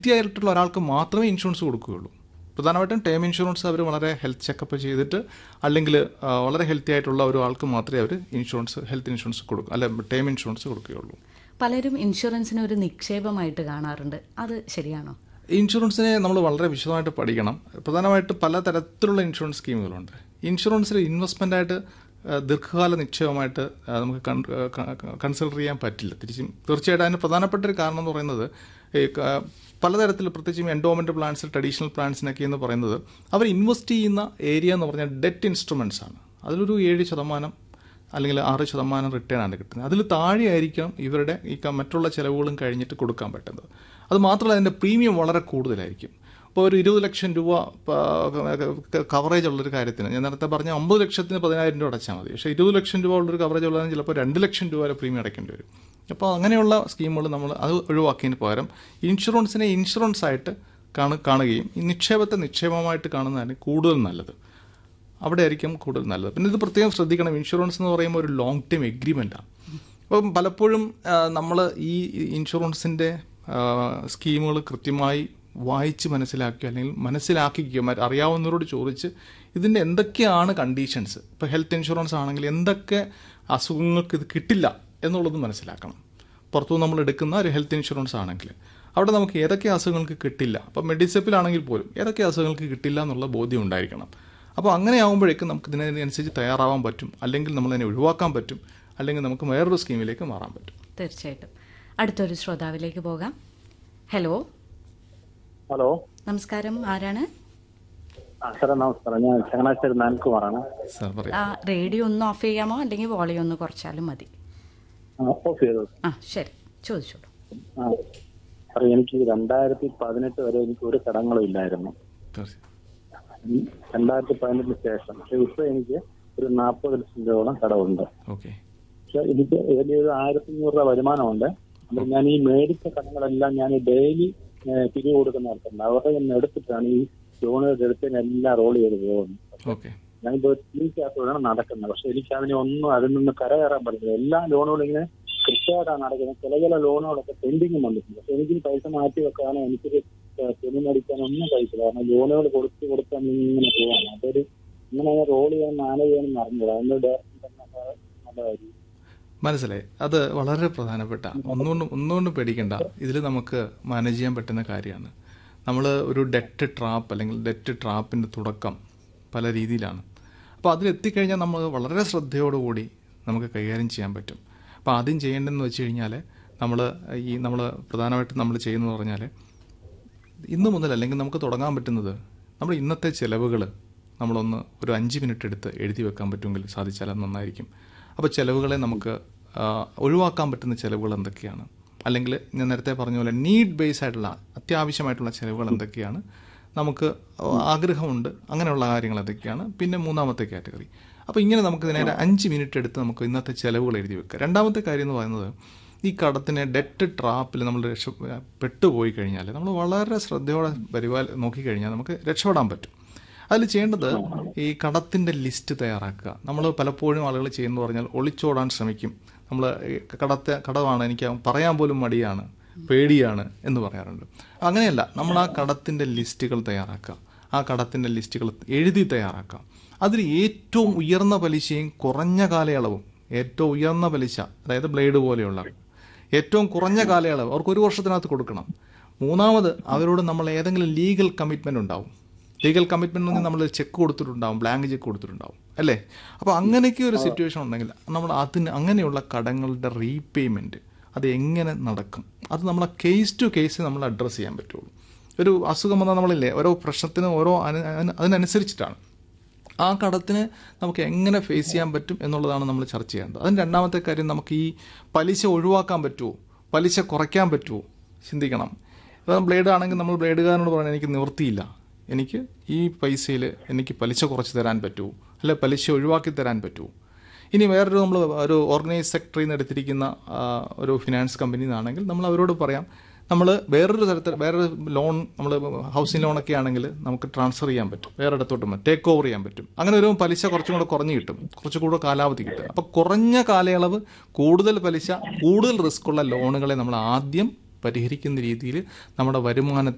ആയിട്ടുള്ള ഒരാൾക്ക് മാത്രമേ ഇൻഷുറൻസ് കൊടുക്കുകയുള്ളൂ പ്രധാനമായിട്ടും ടേം ഇൻഷുറൻസ് അവർ വളരെ ഹെൽത്ത് ചെക്കപ്പ് ചെയ്തിട്ട് അല്ലെങ്കിൽ ആ, വളരെ ഹെൽത്തി ആയിട്ടുള്ള ഒരാൾക്ക് മാത്രമേ അവർ ഇൻഷുറൻസ് ഹെൽത്ത് ഇൻഷുറൻസ് കൊടുക്കൂ അല്ല ടേം ഇൻഷുറൻസ് കൊടുക്കുകയുള്ളൂ പലരും ഇൻഷുറൻസിനെ ഒരു നിക്ഷേപമായിട്ട് കാണാറുണ്ട് അത് ശരിയാണോ ഇൻഷുറൻസിനെ നമ്മൾ വളരെ വിശദമായിട്ട് പഠിക്കണം പ്രധാനമായിട്ട് പല തരത്തിലുള്ള ഇൻഷുറൻസ് സ്കീമുകളുണ്ട് ഇൻഷുറൻസിൽ ഇൻവെസ്റ്റ്മെൻ്റ് ആയിട്ട് ആ, ദീർഘകാല നിക്ഷേപമായിട്ട് ആ, നമുക്ക് കൺസിഡർ ചെയ്യാൻ പറ്റില്ല തിരിച്ചും തീർച്ചയായിട്ടും അതിന് പ്രധാനപ്പെട്ട ഒരു കാരണം എന്ന് പറയുന്നത് ഈ ക- പലതരത്തിൽ പ്രത്യേകിച്ചും എൻഡോമെന്റ് പ്ലാൻസ് ട്രഡീഷണൽ പ്ലാൻസിനൊക്കെ എന്ന് പറയുന്നത് അവർ ഇൻവെസ്റ്റ് ചെയ്യുന്ന ഏരിയ എന്ന് പറഞ്ഞാൽ ഡെറ്റ് ഇൻസ്ട്രുമെന്റ്സ് ആണ് അതിലൊരു ഏഴ് ശതമാനം അല്ലെങ്കിൽ ആറ് ശതമാനം റിട്ടേൺ ആണ് കിട്ടുന്നത് അതിൽ താഴെയായിരിക്കാം ഇവരുടെ ഈ ക- മറ്റുള്ള ചിലവുകളും കഴിഞ്ഞിട്ട് കൊടുക്കാൻ പറ്റുന്നത് അത് മാത്രമല്ല അതിൻ്റെ പ്രീമിയം വളരെ കൂടുതലായിരിക്കും ഇപ്പോൾ ഒരു ഇരുപത് ലക്ഷം രൂപ കവറേജ് ഉള്ളൊരു കാര്യത്തിന് ഞാൻ നേരത്തെ പറഞ്ഞ അമ്പത് ലക്ഷത്തിന് പതിനായിരം രൂപ അടച്ചാൽ മതി പക്ഷേ ഇരുപത് ലക്ഷം രൂപ ഉള്ളൊരു കവറേജ് ഉള്ളതിന് ചിലപ്പോൾ രണ്ട് ലക്ഷം രൂപ വരെ പ്രീമിയം അടയ്ക്കേണ്ടി വരും അപ്പോൾ അങ്ങനെയുള്ള സ്കീമുകൾ നമ്മൾ അത് ഒഴിവാക്കിയതിന് പകരം ഇൻഷുറൻസിനെ ഇൻഷുറൻസ് ആയിട്ട് കാണു കാണുകയും ഈ നിക്ഷേപത്തെ നിക്ഷേപമായിട്ട് കാണുന്നതാണ് കൂടുതൽ നല്ലത് അവിടെ ആയിരിക്കും കൂടുതൽ നല്ലത് പിന്നെ ഇത് പ്രത്യേകം ശ്രദ്ധിക്കണം ഇൻഷുറൻസ് എന്ന് പറയുമ്പോൾ ഒരു ലോങ് ടൈം എഗ്രിമെൻ്റാണ് അപ്പം പലപ്പോഴും നമ്മൾ ഈ ഇൻഷുറൻസിൻ്റെ സ്കീമുകൾ കൃത്യമായി വായിച്ച് മനസ്സിലാക്കുകയോ അല്ലെങ്കിൽ മനസ്സിലാക്കിക്കുകയോ മറ്റ് അറിയാവുന്നവരോട് ചോദിച്ച് ഇതിൻ്റെ എന്തൊക്കെയാണ് കണ്ടീഷൻസ് ഇപ്പോൾ ഹെൽത്ത് ഇൻഷുറൻസ് ആണെങ്കിൽ എന്തൊക്കെ അസുഖങ്ങൾക്ക് ഇത് കിട്ടില്ല എന്നുള്ളത് മനസ്സിലാക്കണം പുറത്തുനിന്ന് നമ്മൾ എടുക്കുന്ന ഒരു ഹെൽത്ത് ഇൻഷുറൻസ് ആണെങ്കിൽ അവിടെ നമുക്ക് ഏതൊക്കെ അസുഖങ്ങൾക്ക് കിട്ടില്ല അപ്പോൾ മെഡിസെപ്പിലാണെങ്കിൽ പോലും ഏതൊക്കെ അസുഖങ്ങൾക്ക് കിട്ടില്ല എന്നുള്ള ബോധ്യം ഉണ്ടായിരിക്കണം അപ്പോൾ അങ്ങനെ ആകുമ്പോഴേക്കും നമുക്ക് ഇതിനനുസരിച്ച് തയ്യാറാവാൻ പറ്റും അല്ലെങ്കിൽ നമ്മൾ അതിനെ ഒഴിവാക്കാൻ പറ്റും അല്ലെങ്കിൽ നമുക്ക് വേറൊരു സ്കീമിലേക്ക് മാറാൻ പറ്റും തീർച്ചയായിട്ടും അടുത്തൊരു ശ്രോതാവിലേക്ക് പോകാം ഹലോ ഹലോ നമസ്കാരം ആരാണ് ആ സാറേ നമസ്കാരം ഞാൻ ചങ്ങനാശ്ശേരി നാൻകുമാറാണ് സാർ പറയാം ആ റേഡിയോ ഒന്ന് ഓഫ് ചെയ്യാമോ അല്ലെങ്കിൽ വോളിയം ഒന്ന് കുറച്ചാലും മതി ആ, ഓഫ് ചെയ്തു ആ ശരി ചോദിച്ചോളൂ ആ സാറേ എനിക്ക് രണ്ടായിരത്തി പതിനെട്ട് വരെ എനിക്ക് ഒരു കടങ്ങളും ഇല്ലായിരുന്നു തീർച്ചയായും ഉം, രണ്ടായിരത്തി പതിനെട്ടിന് ശേഷം പക്ഷെ ഇപ്പൊ എനിക്ക് ഒരു നാൽപ്പത് ലക്ഷം രൂപയോളം കടമുണ്ട് ഓക്കെ പക്ഷെ എനിക്ക് ഏകദേശം ആയിരത്തി അഞ്ഞൂറ് രൂപ വരുമാനമുണ്ട് അപ്പോൾ ഞാൻ ഈ മേടിച്ച കടങ്ങളെല്ലാം ഞാൻ ഡെയിലി പിരിവ് കൊടുക്കുന്ന ആൾക്കാരുണ്ട് അവരുടെ നിന്ന് എടുത്തിട്ടാണ് ഈ ലോണുകൾ എടുത്തതിനെല്ലാം റോൾ ചെയ്ത് പോകുന്നത് ഓക്കെ ഞാനിപ്പോ ടീക്കകത്തോടാണ് നടക്കുന്നത് പക്ഷെ എനിക്ക് അതിനെ ഒന്നും അതിൽ നിന്ന് കരകയറാൻ പറ്റില്ല എല്ലാ ലോണുകളും ഇങ്ങനെ കൃത്യമായിട്ടാണ് നടക്കുന്നത് ചില ചില ലോണുകളൊക്കെ പെൻഡിങ് വന്നിട്ടുണ്ട് പക്ഷെ എനിക്ക് ഈ പൈസ മാറ്റി വെക്കാനോ എനിക്കൊരു തുണി മേടിക്കാനോ ഒന്നും കഴിച്ചില്ല കാരണം ലോണുകൾ കൊടുത്ത് കൊടുത്ത് ഇങ്ങനെ പോവാണ് അതൊരു ഇങ്ങനെ റോൾ ചെയ്യാൻ മാനേജ് ചെയ്യാൻ അറിഞ്ഞൂടാ അതിന്റെ ഡയറക്ഷൻ തന്നെ സാറ് നല്ലതായിരിക്കും മനസ്സിലായി അത് വളരെ പ്രധാനപ്പെട്ട ഒന്നുകൊണ്ടും ഒന്നുകൊണ്ടും പേടിക്കണ്ട ഇതിൽ നമുക്ക് മാനേജ് ചെയ്യാൻ പറ്റുന്ന കാര്യമാണ് നമ്മൾ ഒരു ഡെറ്റ് ട്രാപ്പ് അല്ലെങ്കിൽ ഡെറ്റ് ട്രാപ്പിൻ്റെ തുടക്കം പല രീതിയിലാണ് അപ്പോൾ അതിലെത്തിക്കഴിഞ്ഞാൽ നമ്മൾ വളരെ ശ്രദ്ധയോടുകൂടി നമുക്ക് കൈകാര്യം ചെയ്യാൻ പറ്റും അപ്പോൾ ആദ്യം ചെയ്യേണ്ടതെന്ന് വെച്ച് കഴിഞ്ഞാൽ നമ്മൾ ഈ നമ്മൾ പ്രധാനമായിട്ടും നമ്മൾ ചെയ്യുന്നത് പറഞ്ഞാൽ ഇന്ന് മുതൽ അല്ലെങ്കിൽ നമുക്ക് തുടങ്ങാൻ പറ്റുന്നത് നമ്മൾ ഇന്നത്തെ ചിലവുകൾ നമ്മളൊന്ന് ഒരു അഞ്ച് മിനിറ്റ് എടുത്ത് എഴുതി വെക്കാൻ പറ്റുമെങ്കിൽ സാധിച്ചാൽ അത് നന്നായിരിക്കും അപ്പോൾ ചിലവുകളെ നമുക്ക് ആ, ഒഴിവാക്കാൻ പറ്റുന്ന ചിലവുകൾ എന്തൊക്കെയാണ് അല്ലെങ്കിൽ ഞാൻ നേരത്തെ പറഞ്ഞ പോലെ നീഡ് ബേസ് ആയിട്ടുള്ള അത്യാവശ്യമായിട്ടുള്ള ചിലവുകൾ എന്തൊക്കെയാണ് നമുക്ക് ആഗ്രഹമുണ്ട് അങ്ങനെയുള്ള കാര്യങ്ങൾ എന്തൊക്കെയാണ് പിന്നെ മൂന്നാമത്തെ കാറ്റഗറി അപ്പോൾ ഇങ്ങനെ നമുക്ക് ഇതിനെ അഞ്ച് മിനിറ്റ് എടുത്ത് നമുക്ക് ഇന്നത്തെ ചിലവുകൾ എഴുതി വെക്കുക രണ്ടാമത്തെ കാര്യം എന്ന് പറയുന്നത് ഈ കടത്തിനെ ഡെറ്റ് ട്രാപ്പിൽ നമ്മൾ രക്ഷ പെട്ടുപോയി കഴിഞ്ഞാൽ നമ്മൾ വളരെ ശ്രദ്ധയോടെ പരിപാല നോക്കിക്കഴിഞ്ഞാൽ നമുക്ക് രക്ഷപ്പെടാൻ പറ്റും അതിൽ ചെയ്യേണ്ടത് ഈ കടത്തിൻ്റെ ലിസ്റ്റ് തയ്യാറാക്കുക നമ്മൾ പലപ്പോഴും ആളുകൾ ചെയ്യുന്ന പറഞ്ഞാൽ ഒളിച്ചോടാൻ ശ്രമിക്കും നമ്മൾ കടത്തെ കടമാണ് എനിക്ക് പറയാൻ പോലും മടിയാണ് പേടിയാണ് എന്ന് പറയാറുണ്ട് അങ്ങനെയല്ല നമ്മൾ ആ കടത്തിൻ്റെ ലിസ്റ്റുകൾ തയ്യാറാക്കുക ആ കടത്തിൻ്റെ ലിസ്റ്റുകൾ എഴുതി തയ്യാറാക്കുക അതിൽ ഏറ്റവും ഉയർന്ന പലിശയും കുറഞ്ഞ കാലയളവും ഏറ്റവും ഉയർന്ന പലിശ അതായത് ബ്ലേഡ് പോലെയുള്ള ഏറ്റവും കുറഞ്ഞ കാലയളവ് അവർക്ക് ഒരു വർഷത്തിനകത്ത് കൊടുക്കണം മൂന്നാമത് അവരോട് നമ്മൾ ഏതെങ്കിലും ലീഗൽ കമ്മിറ്റ്മെന്റ് ഉണ്ടാവും ലീഗൽ കമ്മിറ്റ്മെന്റ് നമ്മൾ ചെക്ക് കൊടുത്തിട്ടുണ്ടാവും ബ്ലാങ്ക് ചെക്ക് കൊടുത്തിട്ടുണ്ടാവും അല്ലേ അപ്പോൾ അങ്ങനെയൊക്കെ ഒരു സിറ്റുവേഷൻ ഉണ്ടെങ്കിൽ നമ്മൾ അതിന് അങ്ങനെയുള്ള കടങ്ങളുടെ റീപേയ്മെന്റ് അത് എങ്ങനെ നടക്കും അത് നമ്മളെ കേസ് ടു കേസ് നമ്മൾ അഡ്രസ്സ് ചെയ്യാൻ പറ്റുള്ളൂ ഒരു അസുഖം വന്നാൽ നമ്മളില്ലേ ഓരോ പ്രശ്നത്തിന് ഓരോ അനു- അതിന് അതിനനുസരിച്ചിട്ടാണ് ആ കടത്തിന് നമുക്ക് എങ്ങനെ ഫേസ് ചെയ്യാൻ പറ്റും എന്നുള്ളതാണ് നമ്മൾ ചർച്ച ചെയ്യേണ്ടത് അതിന് രണ്ടാമത്തെ കാര്യം നമുക്ക് ഈ പലിശ ഒഴിവാക്കാൻ പറ്റുമോ പലിശ കുറയ്ക്കാൻ പറ്റുമോ ചിന്തിക്കണം ഇപ്പം ബ്ലേഡ് ആണെങ്കിൽ നമ്മൾ ബ്ലേഡുകാരനോട് പറയാൻ എനിക്ക് നിവൃത്തിയില്ല എനിക്ക് ഈ പൈസയിൽ എനിക്ക് പലിശ കുറച്ച് തരാൻ പറ്റുമോ അല്ലെ പലിശ ഒഴിവാക്കി തരാൻ പറ്റുമോ ഇനി വേറൊരു നമ്മൾ ഒരു ഓർഗനൈസ് സെക്ടറിൽ നിന്ന് എടുത്തിരിക്കുന്ന ആ, ഒരു ഫിനാൻസ് കമ്പനി നിന്നാണെങ്കിൽ നമ്മൾ അവരോട് പറയാം നമ്മൾ വേറൊരു തരത്തിൽ വേറൊരു ലോൺ നമ്മൾ ഹൗസിംഗ് ലോണൊക്കെ ആണെങ്കിൽ നമുക്ക് ട്രാൻസ്ഫർ ചെയ്യാൻ പറ്റും വേറെ ഇടത്തോട്ട് ടേക്ക് ഓവർ ചെയ്യാൻ പറ്റും അങ്ങനെ ഒരു പലിശ കുറച്ചും കൂടെ കുറഞ്ഞു കിട്ടും കുറച്ചുകൂടെ കാലാവധി കിട്ടും അപ്പോൾ കുറഞ്ഞ കാലയളവ് കൂടുതൽ പലിശ കൂടുതൽ റിസ്ക് ഉള്ള ലോണുകളെ നമ്മൾ ആദ്യം പരിഹരിക്കുന്ന രീതിയിൽ നമ്മുടെ വരുമാനത്തെ